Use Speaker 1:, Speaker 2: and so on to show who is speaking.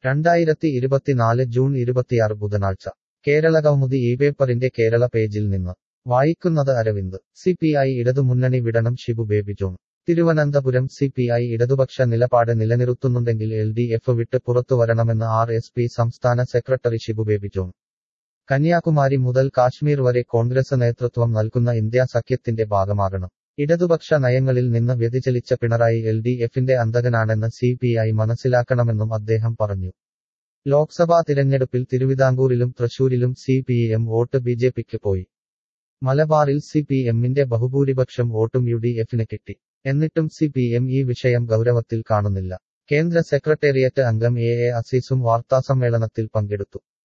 Speaker 1: രണ്ടായിരത്തി ഇരുപത്തിനാല് ജൂൺ ഇരുപത്തിയാറ് ബുധനാഴ്ച കേരള കൗമുദി ഈ പേപ്പറിന്റെ കേരള പേജിൽ നിന്ന് വായിക്കുന്നത് അരവിന്ദ് സി പി ഐ ഇടതുമുന്നണി വിടണം Shibu Baby John Thiruvananthapuram C P I ഇടതുപക്ഷ നിലപാട് നിലനിർത്തുന്നുണ്ടെങ്കിൽ എൽ ഡി എഫ് വിട്ട് പുറത്തുവരണമെന്ന് ആർ എസ് പി സംസ്ഥാന സെക്രട്ടറി ഷിബു ബേബി ജോൺ കന്യാകുമാരി മുതൽ കാശ്മീർ വരെ കോൺഗ്രസ് നേതൃത്വം നൽകുന്ന ഇന്ത്യ സഖ്യത്തിന്റെ ഭാഗമാകണം ഇടതുപക്ഷ നയങ്ങളിൽ നിന്ന് വ്യതിചലിച്ച പിണറായി എൽ ഡി എഫിന്റെ അന്തകനാണെന്ന് സി പി ഐ മനസ്സിലാക്കണമെന്നും അദ്ദേഹം പറഞ്ഞു ലോക്സഭാ തിരഞ്ഞെടുപ്പിൽ തിരുവിതാംകൂറിലും തൃശൂരിലും C P M vote B J പിക്ക് പോയി മലബാറിൽ സി പി എമ്മിന്റെ ബഹുഭൂരിപക്ഷം വോട്ടും യു ഡി എഫിന് കിട്ടി എന്നിട്ടും സി പി എം ഈ വിഷയം ഗൗരവത്തിൽ കാണുന്നില്ല കേന്ദ്ര സെക്രട്ടേറിയറ്റ് അംഗം എ എ അസീസും വാർത്താസമ്മേളനത്തിൽ പങ്കെടുത്തു